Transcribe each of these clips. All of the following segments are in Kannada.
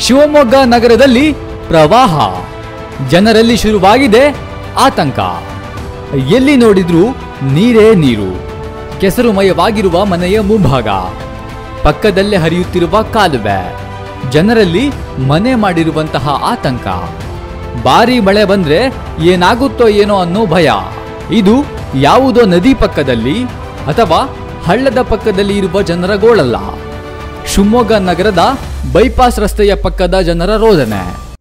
ಶಿವಮೊಗ್ಗ ನಗರದಲ್ಲಿ ಪ್ರವಾಹ ಜನರಲ್ಲಿ ಶುರುವಾಗಿದೆ ಆತಂಕ ಎಲ್ಲಿ ನೋಡಿದ್ರೂ ನೀರೇ ನೀರು ಕೆಸರುಮಯವಾಗಿರುವ ಮನೆಯ ಮುಂಭಾಗ ಪಕ್ಕದಲ್ಲೇ ಹರಿಯುತ್ತಿರುವ ಕಾಲುವೆ ಜನರಲ್ಲಿ ಮನೆ ಮಾಡಿರುವಂತಹ ಆತಂಕ ಭಾರಿ ಮಳೆ ಬಂದ್ರೆ ಏನಾಗುತ್ತೋ ಏನೋ ಅನ್ನೋ ಭಯ ಇದು ಯಾವುದೋ ನದಿ ಪಕ್ಕದಲ್ಲಿ ಅಥವಾ ಹಳ್ಳದ ಪಕ್ಕದಲ್ಲಿ ಇರುವ ಜನರ ಗೋಳಲ್ಲ ಶಿವಮೊಗ್ಗ ನಗರದ ಬೈಪಾಸ್ ರಸ್ತೆಯ ಪಕ್ಕದ ಜನರ ರೋದನೆ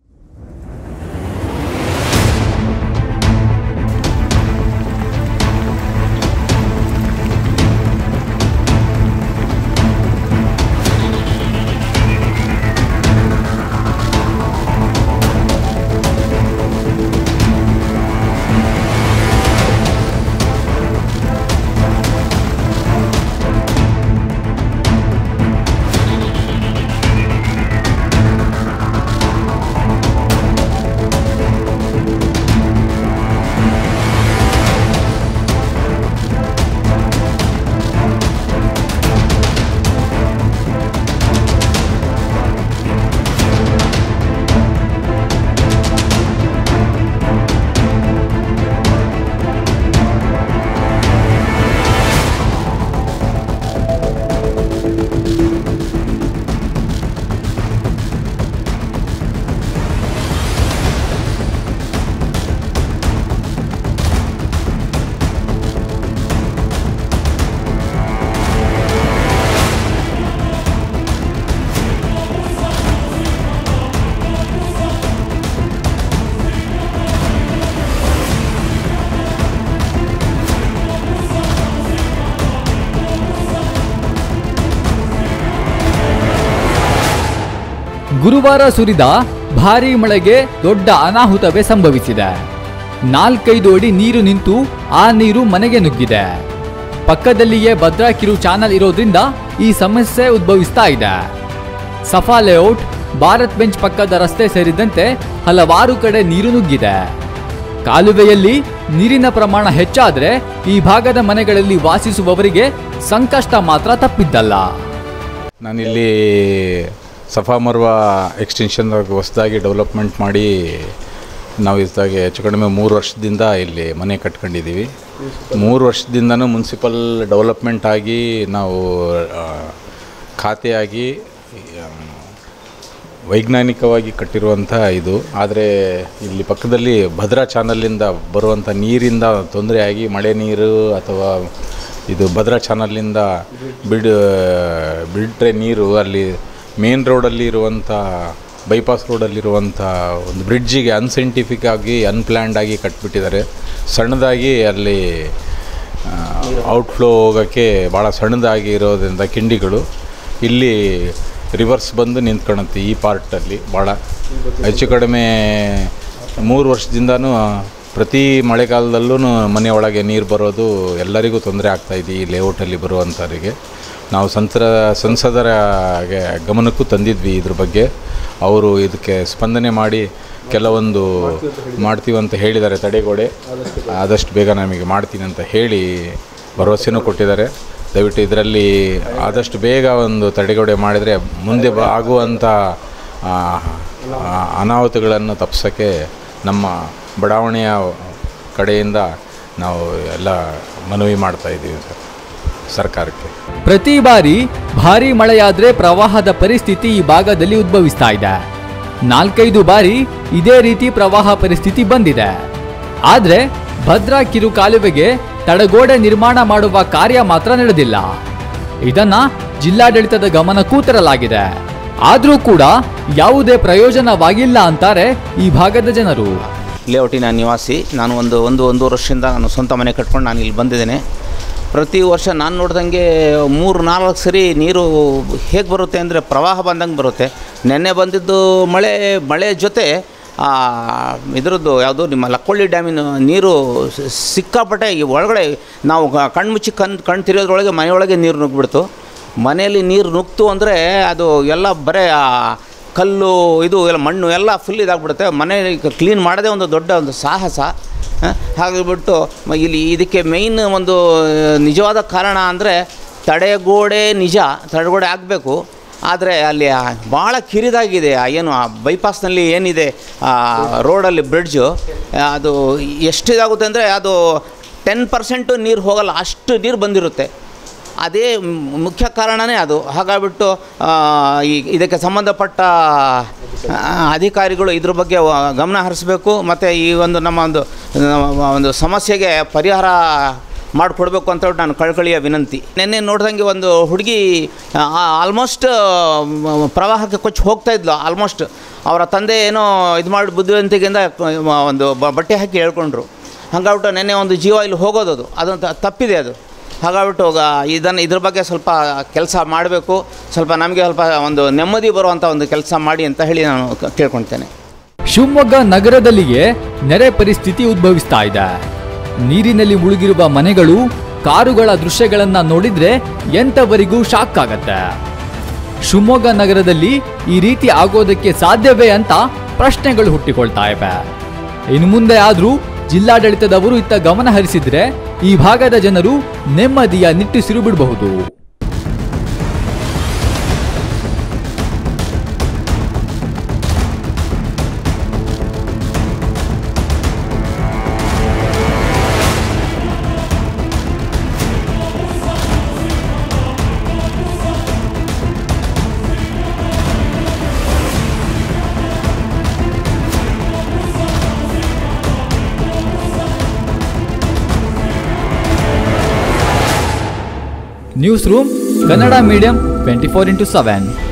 ಗುರುವಾರ ಸುರಿದ ಭಾರೀ ಮಳೆಗೆ ದೊಡ್ಡ ಅನಾಹುತವೇ ಸಂಭವಿಸಿದೆ ನಾಲ್ಕೈದು ಅಡಿ ನೀರು ನಿಂತು ಆ ನೀರು ಮನೆಗೆ ನುಗ್ಗಿದೆ ಪಕ್ಕದಲ್ಲಿಯೇ ಭದ್ರಾ ಕಿರು ಚಾನಲ್ ಇರೋದ್ರಿಂದ ಈ ಸಮಸ್ಯೆ ಉದ್ಭವಿಸ್ತಾ ಇದೆ ಸಫಾ ಲೇಔಟ್ ಭಾರತ್ ಬೆಂಚ್ ಪಕ್ಕದ ರಸ್ತೆ ಸೇರಿದಂತೆ ಹಲವಾರು ಕಡೆ ನೀರು ನುಗ್ಗಿದೆ ಕಾಲುವೆಯಲ್ಲಿ ನೀರಿನ ಪ್ರಮಾಣ ಹೆಚ್ಚಾದ್ರೆ ಈ ಭಾಗದ ಮನೆಗಳಲ್ಲಿ ವಾಸಿಸುವವರಿಗೆ ಸಂಕಷ್ಟ ಮಾತ್ರ ತಪ್ಪಿದ್ದಲ್ಲ ನಾನಿಲ್ಲಿ ಸಫಾ ಮರ್ವ ಎಕ್ಸ್ಟೆನ್ಷನ್ ಹೊಸದಾಗಿ ಡೆವಲಪ್ಮೆಂಟ್ ಮಾಡಿ ನಾವು ಇದಾಗೆ ಹೆಚ್ಚು ಕಡಿಮೆ ಮೂರು ವರ್ಷದಿಂದ ಇಲ್ಲಿ ಮನೆ ಕಟ್ಕೊಂಡಿದ್ದೀವಿ ಮೂರು ವರ್ಷದಿಂದನೂ ಮುನ್ಸಿಪಲ್ ಡೆವಲಪ್ಮೆಂಟ್ ಆಗಿ ನಾವು ಆ, ಖಾತೆಯಾಗಿ ಆ, ವೈಜ್ಞಾನಿಕವಾಗಿ ಕಟ್ಟಿರುವಂಥ ಇದು ಆದರೆ ಇಲ್ಲಿ ಪಕ್ಕದಲ್ಲಿ ಭದ್ರಾ ಚಾನಲ್ಲಿಂದ ಬರುವಂಥ ನೀರಿಂದ ತೊಂದರೆಯಾಗಿ ಮಳೆ ನೀರು ಅಥವಾ ಇದು ಭದ್ರಾ ಚಾನಲ್ಲಿಂದ ಬಿಡ್ ಬಿಟ್ಟರೆ ನೀರು ಅಲ್ಲಿ ಮೇನ್ ರೋಡಲ್ಲಿ ಇರುವಂಥ ಬೈಪಾಸ್ ರೋಡಲ್ಲಿರುವಂಥ ಒಂದು ಬ್ರಿಡ್ಜಿಗೆ ಅನ್ಸೈಂಟಿಫಿಕ್ ಆಗಿ ಅನ್ಪ್ಲ್ಯಾಂಡ್ ಆಗಿ ಕಟ್ಬಿಟ್ಟಿದ್ದಾರೆ ಸಣ್ಣದಾಗಿ ಅಲ್ಲಿ ಔಟ್ಫ್ಲೋ ಹೋಗೋಕ್ಕೆ ಭಾಳ ಸಣ್ಣದಾಗಿ ಇರೋದ್ರಿಂದ ಕಿಂಡಿಗಳು ಇಲ್ಲಿ ರಿವರ್ಸ್ ಬಂದು ನಿಂತ್ಕೊಳುತ್ತೆ ಈ ಪಾರ್ಟಲ್ಲಿ ಭಾಳ ಹೆಚ್ಚು ಕಡಿಮೆ ಮೂರು ವರ್ಷದಿಂದನೂ ಪ್ರತಿ ಮಳೆಗಾಲದಲ್ಲೂ ಮನೆ ಒಳಗೆ ನೀರು ಬರೋದು ಎಲ್ಲರಿಗೂ ತೊಂದರೆ ಆಗ್ತಾಯಿದೆ ಈ ಲೇಔಟಲ್ಲಿ ಬರುವಂಥವರಿಗೆ ನಾವು ಸಂತರ ಸಂಸದರ ಗೆ- ಗಮನಕ್ಕೂ ತಂದಿದ್ವಿ ಇದ್ರ ಬಗ್ಗೆ ಅವರು ಇದಕ್ಕೆ ಸ್ಪಂದನೆ ಮಾಡಿ ಕೆಲವೊಂದು ಮಾಡ್ತೀವಿ ಅಂತ ಹೇಳಿದ್ದಾರೆ ತಡೆಗೋಡೆ ಆದಷ್ಟು ಬೇಗ ನಮಗೆ ಮಾಡ್ತೀನಿ ಅಂತ ಹೇಳಿ ಭರವಸೆನೂ ಕೊಟ್ಟಿದ್ದಾರೆ ದಯವಿಟ್ಟು ಇದರಲ್ಲಿ ಆದಷ್ಟು ಬೇಗ ಒಂದು ತಡೆಗೋಡೆ ಮಾಡಿದರೆ ಮುಂದೆ ಬ ಆಗುವಂಥ ಆ, ಆ, ಅನಾಹುತಗಳನ್ನು ತಪ್ಪಿಸೋಕ್ಕೆ ನಮ್ಮ ಬಡಾವಣೆಯ ಕಡೆಯಿಂದ ನಾವು ಎಲ್ಲ ಮನವಿ ಮಾಡ್ತಾ ಇದ್ದೀವಿ ಸರ್ ಸರ್ಕಾರಕ್ಕೆ ಪ್ರತಿ ಬಾರಿ ಭಾರಿ ಮಳೆಯಾದ್ರೆ ಪ್ರವಾಹದ ಪರಿಸ್ಥಿತಿ ಈ ಭಾಗದಲ್ಲಿ ಉದ್ಭವಿಸ್ತಾ ಇದೆ ನಾಲ್ಕೈದು ಬಾರಿ ಇದೇ ರೀತಿ ಪ್ರವಾಹ ಪರಿಸ್ಥಿತಿ ಬಂದಿದೆ ಆದ್ರೆ ಭದ್ರಾ ಕಿರು ಕಾಲುವೆಗೆ ತಡೆಗೋಡೆ ನಿರ್ಮಾಣ ಮಾಡುವ ಕಾರ್ಯ ಮಾತ್ರ ನಡೆದಿಲ್ಲ ಇದನ್ನ ಜಿಲ್ಲಾಡಳಿತದ ಗಮನಕ್ಕೂ ತರಲಾಗಿದೆ ಆದ್ರೂ ಕೂಡ ಯಾವುದೇ ಪ್ರಯೋಜನವಾಗಿಲ್ಲ ಅಂತಾರೆ ಈ ಭಾಗದ ಜನರು ಲೇಔಟಿನ ನಿವಾಸಿ ನಾನು ಒಂದು ಒಂದು ಒಂದೂವರೆ ವರ್ಷದಿಂದ ನಾನು ಸ್ವಂತ ಮನೆ ಕಟ್ಕೊಂಡು ನಾನು ಇಲ್ಲಿ ಬಂದಿದ್ದೇನೆ ಪ್ರತಿ ವರ್ಷ ನಾನು ನೋಡ್ದಂಗೆ ಮೂರು ನಾಲ್ಕು ಸರಿ ನೀರು ಹೇಗೆ ಬರುತ್ತೆ ಅಂದರೆ ಪ್ರವಾಹ ಬಂದಂಗೆ ಬರುತ್ತೆ ನೆನ್ನೆ ಬಂದಿದ್ದು ಮಳೆ ಮಳೆ ಜೊತೆ ಆ, ಇದ್ರದ್ದು ಯಾವುದು ನಿಮ್ಮ ಲಕ್ಕೊಳ್ಳಿ ಡ್ಯಾಮಿನ ನೀರು ಸಿ- ಸಿಕ್ಕಾಪಟ್ಟೆ ಈ ಒಳಗಡೆ ನಾವು ಗ- ಕಣ್ಮುಚ್ಚಿ ಕಣ್ ಕಣ್ ತಿರೋದ್ರೊಳಗೆ ಮನೆಯೊಳಗೆ ನೀರು ನುಗ್ಗಿಬಿಡ್ತು ಮನೆಯಲ್ಲಿ ನೀರು ನುಗ್ತು ಅಂದರೆ ಅದು ಎಲ್ಲ ಬರೇ ಆ ಕಲ್ಲು ಇದು ಎಲ್ಲ ಮಣ್ಣು ಎಲ್ಲ ಫುಲ್ ಇದಾಗ್ಬಿಡುತ್ತೆ ಮನೆ ಕ್ಲೀನ್ ಮಾಡೋದೇ ಒಂದು ದೊಡ್ಡ ಒಂದು ಸಾಹಸ ಆ, ಹಾಗಿಬಿಟ್ಟು ಮ- ಇಲ್ಲಿ ಇದಕ್ಕೆ ಮೇಯ್ನ್ ಒಂದು ನಿಜವಾದ ಕಾರಣ ಅಂದರೆ ತಡೆಗೋಡೆ ನಿಜ ತಡೆಗೋಡೆ ಆಗಬೇಕು ಆದರೆ ಅಲ್ಲಿ ಆ ಭಾಳ ಕಿರಿದಾಗಿದೆ ಆ ಏನು ಆ ಬೈಪಾಸ್ನಲ್ಲಿ ಏನಿದೆ ಆ ರೋಡಲ್ಲಿ ಬ್ರಿಡ್ಜು ಅದು ಎಷ್ಟಿದಾಗುತ್ತೆ ಅಂದರೆ ಅದು ಟೆನ್ ಪರ್ಸೆಂಟು ನೀರು ಹೋಗಲ್ಲ ಅಷ್ಟು ನೀರು ಬಂದಿರುತ್ತೆ ಅದೇ ಮ್- ಮುಖ್ಯ ಕಾರಣನೇ ಅದು ಹಾಗಾಗ್ಬಿಟ್ಟು ಆ, ಈ ಇದಕ್ಕೆ ಸಂಬಂಧಪಟ್ಟ ಆ, ಅಧಿಕಾರಿಗಳು ಇದ್ರ ಬಗ್ಗೆ ವ- ಗಮನ ಹರಿಸಬೇಕು ಮತ್ತು ಈ ಒಂದು ನಮ್ಮ ಒಂದು ನಮ್ಮ ಒಂದು ಸಮಸ್ಯೆಗೆ ಪರಿಹಾರ ಮಾಡಿಕೊಡ್ಬೇಕು ಅಂತ ಹೇಳ್ಬಿಟ್ಟು ನಾನು ಕಳ್ಕಳಿಯ ವಿನಂತಿ ನಿನ್ನೆ ನೋಡ್ದಂಗೆ ಒಂದು ಹುಡುಗಿ ಆಲ್ಮೋಸ್ಟ್ ಪ್ರವಾಹಕ್ಕೆ ಕೊಚ್ಚಿ ಹೋಗ್ತಾ ಇದ್ಲು ಆಲ್ಮೋಸ್ಟ್ ಅವರ ತಂದೆ ಏನೋ ಇದು ಮಾಡಿ ಬುದ್ಧಿವಂತಿಕೆಯಿಂದ ಒಂದು ಬ- ಬಟ್ಟೆ ಹಾಕಿ ಹೇಳ್ಕೊಂಡ್ರು ಹಂಗಾಗ್ಬಿಟ್ಟು ನೆನ್ನೆ ಒಂದು ಜೀವ ಇಲ್ಲಿ ಹೋಗೋದು ಅದು ಅದಂತ ತಪ್ಪಿದೆ ಅದು ಹಾಗಾಗ್ಬಿಟ್ಟು ಇದನ್ನು ಇದ್ರ ಬಗ್ಗೆ ಸ್ವಲ್ಪ ಕೆಲಸ ಮಾಡಬೇಕು ಸ್ವಲ್ಪ ನಮಗೆ ಸ್ವಲ್ಪ ಒಂದು ನೆಮ್ಮದಿ ಬರುವಂಥ ಒಂದು ಕೆಲಸ ಮಾಡಿ ಅಂತ ಹೇಳಿ ನಾನು ಕ- ಕೇಳ್ಕೊಳ್ತೇನೆ ಶಿವಮೊಗ್ಗ ನಗರದಲ್ಲಿಯೇ ನೆರೆ ಪರಿಸ್ಥಿತಿ ಉದ್ಭವಿಸ್ತಾ ಇದೆ ನೀರಿನಲ್ಲಿ ಮುಳುಗಿರುವ ಮನೆಗಳು ಕಾರುಗಳ ದೃಶ್ಯಗಳನ್ನ ನೋಡಿದ್ರೆ ಎಂತವರಿಗೂ ಶಾಕ್ ಆಗತ್ತೆ ಶಿವಮೊಗ್ಗ ನಗರದಲ್ಲಿ ಈ ರೀತಿ ಆಗೋದಕ್ಕೆ ಸಾಧ್ಯವೇ ಅಂತ ಪ್ರಶ್ನೆಗಳು ಹುಟ್ಟಿಕೊಳ್ತಾ ಇವೆ ಇನ್ನು ಮುಂದೆ ಆದ್ರೂ ಜಿಲ್ಲಾಡಳಿತದವರು ಇತ್ತ ಗಮನ ಹರಿಸಿದ್ರೆ ಈ ಭಾಗದ ಜನರು ನೆಮ್ಮದಿಯ ನಿಟ್ಟುಸಿರು ಬಿಡಬಹುದು news room Kannada medium twenty four into seven